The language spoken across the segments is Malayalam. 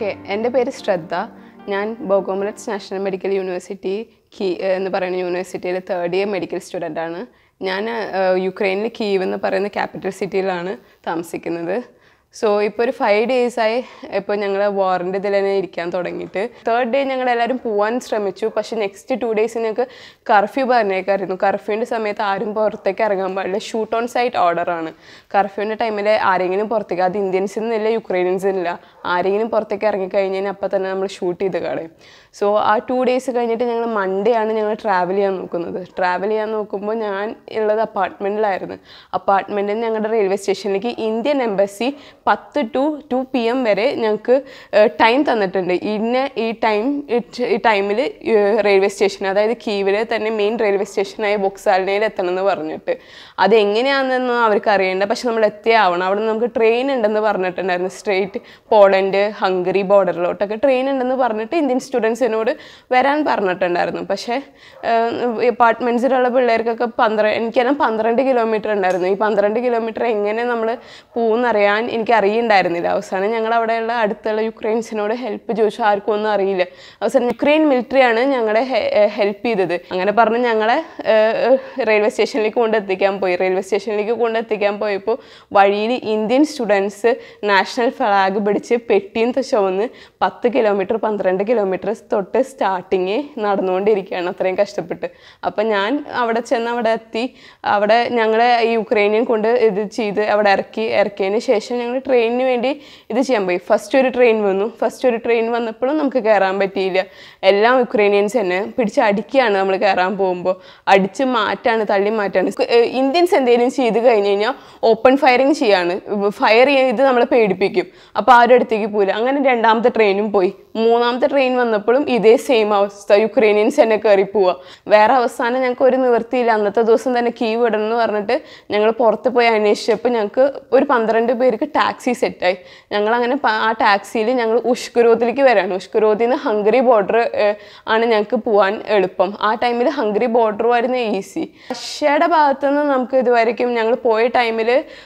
ഓക്കെ എൻ്റെ പേര് ശ്രദ്ധ ഞാൻ ബോഗോമലറ്റ്സ് നാഷണൽ മെഡിക്കൽ യൂണിവേഴ്സിറ്റി കീ എന്ന് പറയുന്ന യൂണിവേഴ്സിറ്റിയിലെ തേർഡ് ഇയർ മെഡിക്കൽ സ്റ്റുഡൻ്റ് ആണ് ഞാൻ യുക്രൈനിൽ കീവ് എന്ന് പറയുന്ന ക്യാപിറ്റൽ സിറ്റിയിലാണ് താമസിക്കുന്നത് സോ ഇപ്പോൾ ഒരു ഫൈവ് ഡേയ്സായി ഇപ്പോൾ ഞങ്ങൾ വാറിൻ്റെ ഇതിൽ തന്നെ ഇരിക്കാൻ തുടങ്ങിയിട്ട് തേർഡ് ഡേ ഞങ്ങൾ എല്ലാവരും പോകാൻ ശ്രമിച്ചു പക്ഷേ നെക്സ്റ്റ് ടു ഡേയ്സ് ഞങ്ങൾക്ക് കർഫ്യൂ പറഞ്ഞേക്കായിരുന്നു കർഫ്യൂവിൻ്റെ സമയത്ത് ആരും പുറത്തേക്ക് ഇറങ്ങാൻ പാടില്ല ഷൂട്ട് ഓൺ സൈറ്റ് ഓർഡറാണ് കർഫ്യൂവിൻ്റെ ടൈമിൽ ആരെങ്കിലും പുറത്തേക്ക് അത് ഇന്ത്യൻസ് എന്നില്ല യുക്രൈനിയൻസ് ഇല്ല ആരെങ്കിലും പുറത്തേക്ക് ഇറങ്ങിക്കഴിഞ്ഞ് കഴിഞ്ഞാൽ അപ്പം തന്നെ നമ്മൾ ഷൂട്ട് ചെയ്ത് കളയും സോ ആ ടു ഡേയ്സ് കഴിഞ്ഞിട്ട് ഞങ്ങൾ മൺഡേ ആണ് ഞങ്ങൾ ട്രാവൽ ചെയ്യാൻ നോക്കുന്നത് ട്രാവൽ ചെയ്യാൻ നോക്കുമ്പോൾ ഞാൻ ഉള്ളത് അപ്പാർട്ട്മെൻറ്റിലായിരുന്നു അപ്പാർട്ട്മെൻറ്റിൽ ഞങ്ങളുടെ റെയിൽവേ സ്റ്റേഷനിലേക്ക് ഇന്ത്യൻ എംബസി പത്ത് ടു ടു പി എം വരെ ഞങ്ങൾക്ക് ടൈം തന്നിട്ടുണ്ട് ഇന്ന ഈ ടൈം ഈ ടൈമിൽ റെയിൽവേ സ്റ്റേഷൻ അതായത് കീവിലെ തന്നെ മെയിൻ റെയിൽവേ സ്റ്റേഷനായ ബൊക്സാലിനയിൽ എത്തണം എന്ന് പറഞ്ഞിട്ട് അത് എങ്ങനെയാണെന്നൊന്നും അവർക്ക് അറിയേണ്ട പക്ഷെ നമ്മൾ എത്തിയാവണം അവിടെ നമുക്ക് ട്രെയിൻ ഉണ്ടെന്ന് പറഞ്ഞിട്ടുണ്ടായിരുന്നു സ്ട്രെയിറ്റ് പോളണ്ട് ഹംഗറി ബോർഡറിലോട്ടൊക്കെ ട്രെയിൻ ഉണ്ടെന്ന് പറഞ്ഞിട്ട് ഇന്ത്യൻ സ്റ്റുഡൻസിനോട് വരാൻ പറഞ്ഞിട്ടുണ്ടായിരുന്നു പക്ഷേ അപ്പാർട്ട്മെൻറ്റ്സിലുള്ള പിള്ളേർക്കൊക്കെ പന്ത്രണ്ട് എനിക്കെല്ലാം പന്ത്രണ്ട് കിലോമീറ്റർ ഉണ്ടായിരുന്നു ഈ പന്ത്രണ്ട് കിലോമീറ്റർ എങ്ങനെ നമ്മൾ പോകുന്നറിയാൻ എനിക്ക് അറിയണ്ടായിരുന്നില്ല അവസാനം ഞങ്ങൾ അവിടെയുള്ള അടുത്തുള്ള യുക്രൈൻസിനോട് ഹെൽപ്പ് ചോദിച്ചു ആർക്കും ഒന്നും അറിയില്ല അവസാനം യുക്രൈൻ മിലിറ്ററിയാണ് ഞങ്ങളെ ഹെൽപ്പ് ചെയ്തത് അങ്ങനെ പറഞ്ഞ് ഞങ്ങളെ റെയിൽവേ സ്റ്റേഷനിലേക്ക് കൊണ്ടെത്തിക്കാൻ പോയി റെയിൽവേ സ്റ്റേഷനിലേക്ക് കൊണ്ടെത്തിക്കാൻ പോയപ്പോൾ വഴിയിൽ ഇന്ത്യൻ സ്റ്റുഡൻസ് നാഷണൽ ഫ്ലാഗ് പിടിച്ച് പെട്ടിയും ചുവന്ന് പത്ത് കിലോമീറ്റർ പന്ത്രണ്ട് കിലോമീറ്റർ തൊട്ട് സ്റ്റാർട്ടിങ് നടന്നുകൊണ്ടിരിക്കുകയാണ് അത്രയും കഷ്ടപ്പെട്ട് അപ്പം ഞാൻ അവിടെ ചെന്ന് അവിടെ എത്തി അവിടെ ഞങ്ങളെ ഈ യുക്രൈനിയൻ കൊണ്ട് ഇത് ചെയ്ത് അവിടെ ഇറക്കി ഇറക്കിയതിന് ശേഷം ഞങ്ങൾ ട്രെയിനിന് വേണ്ടി ഇത് ചെയ്യാൻ പോയി ഫസ്റ്റ് ഒരു ട്രെയിൻ വന്നു ഫസ്റ്റ് ഒരു ട്രെയിൻ വന്നപ്പോഴും നമുക്ക് കയറാൻ പറ്റിയില്ല എല്ലാം യുക്രൈനിയൻസ് തന്നെ പിടിച്ച് അടിക്കുകയാണ് നമ്മൾ കയറാൻ പോകുമ്പോൾ അടിച്ച് മാറ്റാണ് തള്ളി മാറ്റാണ് ഇന്ത്യൻസ് എന്തെങ്കിലും ചെയ്ത് കഴിഞ്ഞ് കഴിഞ്ഞാൽ ഓപ്പൺ ഫയറിങ് ചെയ്യാണ് ഫയർ ചെയ്ത് നമ്മളെ പേടിപ്പിക്കും അപ്പോൾ ആരുടെ അടുത്തേക്ക് പോയില്ല അങ്ങനെ രണ്ടാമത്തെ ട്രെയിനും പോയി മൂന്നാമത്തെ ട്രെയിൻ വന്നപ്പോഴും ഇതേ സെയിം അവസ്ഥ യുക്രൈനിയൻസ് തന്നെ കയറി പോവുക വേറെ അവസാനം ഞങ്ങൾക്ക് ഒരു നിവൃത്തിയില്ല അന്നത്തെ ദിവസം തന്നെ കീ വിടണം എന്ന് പറഞ്ഞിട്ട് ഞങ്ങൾ പുറത്ത് പോയി അന്വേഷിച്ചപ്പോൾ ഞങ്ങൾക്ക് ഒരു പന്ത്രണ്ട് പേർക്ക് ടാക്സി സെറ്റായി ഞങ്ങൾ അങ്ങനെ ആ ടാക്സിയിൽ ഞങ്ങൾ ഉഷ്കുരോത്തിലേക്ക് വരാണ് ഉഷ്കുരോത്തിൽ നിന്ന് ഹംഗറി ബോർഡർ ആണ് ഞങ്ങൾക്ക് പോകാൻ എളുപ്പം ആ ടൈമിൽ ഹംഗറി ബോർഡറുമായിരുന്നു ഈസി റഷ്യയുടെ ഭാഗത്തു നിന്ന് നമുക്ക് ഇതുവരെയ്ക്കും ഞങ്ങൾ പോയ ടൈമിൽ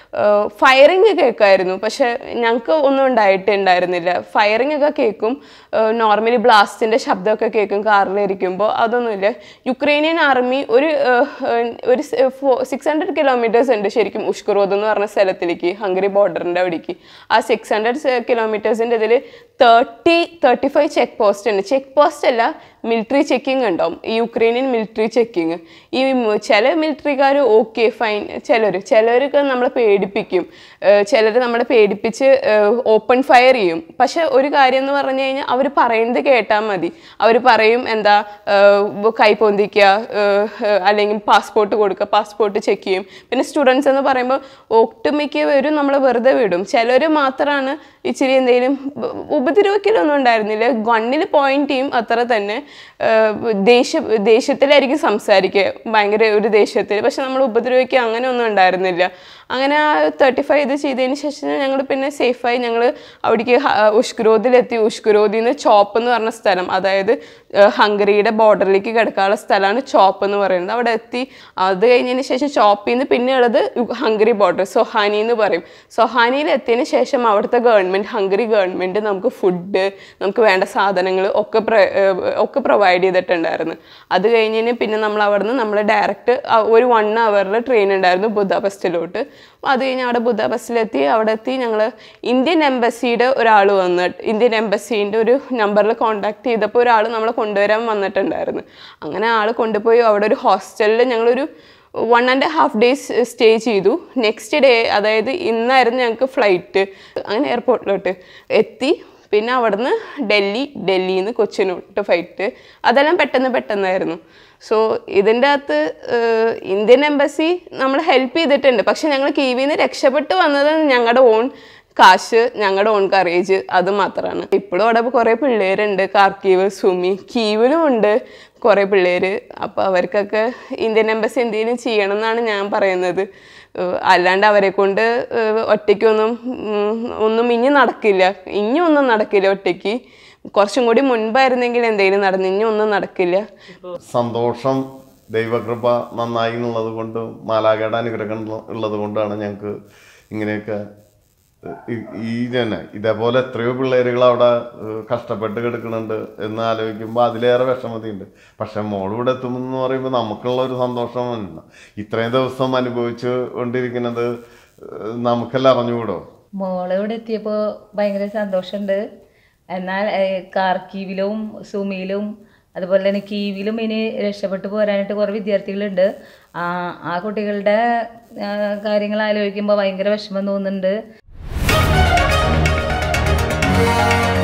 ഫയറിങ് കേൾക്കായിരുന്നു പക്ഷെ ഞങ്ങൾക്ക് ഒന്നും ഉണ്ടായിട്ടുണ്ടായിരുന്നില്ല ഫയറിങ് ഒക്കെ കേൾക്കും നോർമലി ബ്ലാസ്റ്റിൻ്റെ ശബ്ദമൊക്കെ കേൾക്കും കാറിലിരിക്കുമ്പോൾ അതൊന്നുമില്ല യുക്രൈനിയൻ ആർമി ഒരു ഒരു സിക്സ് ഹൺഡ്രഡ് കിലോമീറ്റേഴ്സ് ഉണ്ട് ശരിക്കും ഉഷ്കുറോദ് എന്ന് പറഞ്ഞ സ്ഥലത്തിലേക്ക് ഹംഗറി ബോർഡറിൻ്റെ അവിടേക്ക് ആ സിക്സ് ഹൺഡ്രഡ് കിലോമീറ്റേഴ്സിൻ്റെ ഇതിൽ thirty thirty five check post ഉണ്ട് ചെക്ക് പോസ്റ്റ് അല്ല മിലിറ്ററി ചെക്കിങ് ഉണ്ടാവും ഈ യുക്രൈനിയൻ മിലിറ്ററി ചെക്കിങ് ഈ ചില മിലിറ്ററിക്കാർ ഓക്കെ ഫൈൻ ചിലർ ചിലർക്ക് നമ്മളെ പേടിപ്പിക്കും ചിലർ നമ്മളെ പേടിപ്പിച്ച് ഓപ്പൺ ഫയർ ചെയ്യും പക്ഷെ ഒരു കാര്യം എന്ന് പറഞ്ഞു കഴിഞ്ഞാൽ അവർ പറയുന്നത് കേട്ടാൽ മതി അവർ പറയും എന്താ കൈ പൊന്തിക്കുക അല്ലെങ്കിൽ പാസ്പോർട്ട് കൊടുക്കുക പാസ്പോർട്ട് ചെക്ക് ചെയ്യും പിന്നെ സ്റ്റുഡൻസ് എന്ന് പറയുമ്പോൾ ഒട്ടുമിക്കവരും നമ്മളെ വെറുതെ വിടും ചിലർ മാത്രമാണ് ഇച്ചിരി എന്തെങ്കിലും ഉപദ്രവിക്കലൊന്നും ഉണ്ടായിരുന്നില്ല ഗണ്ണിൽ പോയിന്റ് ചെയ്യും അത്ര തന്നെ ദേശ ദേശത്തിലായിരിക്കും സംസാരിക്കുക ഭയങ്കര ഒരു ദേശത്തിൽ പക്ഷെ നമ്മൾ ഉപദ്രവിക്കുക അങ്ങനെ ഒന്നും ഉണ്ടായിരുന്നില്ല അങ്ങനെ ആ തേർട്ടി ഫൈവ് ഇത് ചെയ്തതിന് ശേഷം ഞങ്ങൾ പിന്നെ സേഫായി ഞങ്ങൾ അവിടേക്ക് ഉഷ്കുരോതിലെത്തി ഉഷ്കുരോതിൽ നിന്ന് ചോപ്പ് എന്ന് പറഞ്ഞ സ്ഥലം അതായത് ഹംഗറിയുടെ ബോർഡറിലേക്ക് കിടക്കാനുള്ള സ്ഥലമാണ് ചോപ്പ് എന്ന് പറയുന്നത് അവിടെ എത്തി അത് കഴിഞ്ഞതിന് ശേഷം ചോപ്പിൽ നിന്ന് പിന്നെ ഉള്ളത് ഹംഗറി ബോർഡർ സൊഹാനി എന്ന് പറയും സൊഹാനിയിൽ എത്തിയതിന് ശേഷം അവിടുത്തെ ഗവൺമെൻറ് ഹംഗറി ഗവൺമെൻറ് നമുക്ക് ഫുഡ് നമുക്ക് വേണ്ട സാധനങ്ങൾ ഒക്കെ ഒക്കെ പ്രൊവൈഡ് ചെയ്തിട്ടുണ്ടായിരുന്നു അത് കഴിഞ്ഞതിന് പിന്നെ നമ്മൾ അവിടുന്ന് നമ്മൾ ഡയറക്റ്റ് ഒരു വൺ അവറിൽ ട്രെയിൻ ഉണ്ടായിരുന്നു ബുദാപെസ്റ്റിലോട്ട് അത് കഴിഞ്ഞ് അവിടെ ബുദാപെസ്റ്റിലെത്തി അവിടെ എത്തി ഞങ്ങൾ ഇന്ത്യൻ എംബസിയുടെ ഒരാൾ വന്ന് ഇന്ത്യൻ എംബസീൻ്റെ ഒരു നമ്പറിൽ കോൺടാക്ട് ചെയ്തപ്പോൾ ഒരാൾ നമ്മളെ കൊണ്ടുവരാൻ വന്നിട്ടുണ്ടായിരുന്നു അങ്ങനെ ആൾ കൊണ്ടുപോയി അവിടെ ഒരു ഹോസ്റ്റലിൽ ഞങ്ങളൊരു one and half days stay ചെയ്തു നെക്സ്റ്റ് ഡേ അതായത് ഇന്നായിരുന്നു ഞങ്ങൾക്ക് ഫ്ലൈറ്റ് അങ്ങനെ എയർപോർട്ടിലോട്ട് എത്തി പിന്നെ അവിടുന്ന് ഡൽഹി ഡൽഹിയിൽ നിന്ന് കൊച്ചിനോട്ട് ഫ്ലൈറ്റ് അതെല്ലാം പെട്ടെന്ന് പെട്ടെന്നായിരുന്നു സോ ഇതിൻ്റെ അകത്ത് ഇന്ത്യൻ എംബസി നമ്മൾ ഹെൽപ്പ് ചെയ്തിട്ടുണ്ട് പക്ഷെ ഞങ്ങൾ കീവിൽ നിന്ന് രക്ഷപ്പെട്ട് വന്നത് ഞങ്ങളുടെ ഓൺ കാശ് ഞങ്ങളുടെ ഓൺ കറേജ് അത് മാത്രമാണ് ഇപ്പോഴും അവിടെ കുറേ പിള്ളേരുണ്ട് കാർക്കീവ് സുമി കീവിലും ഉണ്ട് കുറേ പിള്ളേർ അപ്പോൾ അവർക്കൊക്കെ ഇന്ത്യൻ എംബസി എന്തെങ്കിലും ചെയ്യണം എന്നാണ് ഞാൻ പറയുന്നത് അല്ലാണ്ട് അവരെ കൊണ്ട് ഒറ്റയ്ക്കൊന്നും ഒന്നും ഇനി നടക്കില്ല ഇനി ഒന്നും നടക്കില്ല ഒറ്റയ്ക്ക് കുറച്ചും കൂടി മുൻപായിരുന്നെങ്കിൽ എന്തെങ്കിലും നടന്നു ഇനി ഒന്നും നടക്കില്ല സന്തോഷം ദൈവകൃപ നന്നായി എന്നുള്ളത് കൊണ്ട് മാലാകയുടെ അനുഗ്രഹം ഉള്ളത് കൊണ്ടാണ് ഞങ്ങൾക്ക് ഇങ്ങനെയൊക്കെ ഈ- ഈ തന്നെ ഇതേപോലെ എത്രയോ പിള്ളേരുകൾ അവിടെ ഏഹ്, കഷ്ടപ്പെട്ട് കിടക്കുന്നുണ്ട് എന്ന് ആലോചിക്കുമ്പോൾ അതിലേറെ വിഷമതയുണ്ട് പക്ഷെ മോൾ ഇവിടെ എത്തുമെന്ന് പറയുമ്പോൾ നമുക്കുള്ള ഒരു സന്തോഷം ഉണ്ട്. ഇത്രയും ദിവസം അനുഭവിച്ചു കൊണ്ടിരിക്കുന്നത് ഏഹ്, നമുക്കെല്ലാം അറിഞ്ഞുകൂടോ മോള് ഇവിടെ എത്തിയപ്പോൾ ഭയങ്കര സന്തോഷമുണ്ട് എന്നാൽ ഏഹ്, കാർക്കീവിലും സുമിയിലും അതുപോലെ തന്നെ കീവിലും ഇനി രക്ഷപ്പെട്ടു പോരാനായിട്ട് കുറേ വിദ്യാർത്ഥികളുണ്ട് ആ ആ കുട്ടികളുടെ ആ, കാര്യങ്ങൾ ആലോചിക്കുമ്പോൾ ഭയങ്കര വിഷമം തോന്നുന്നുണ്ട്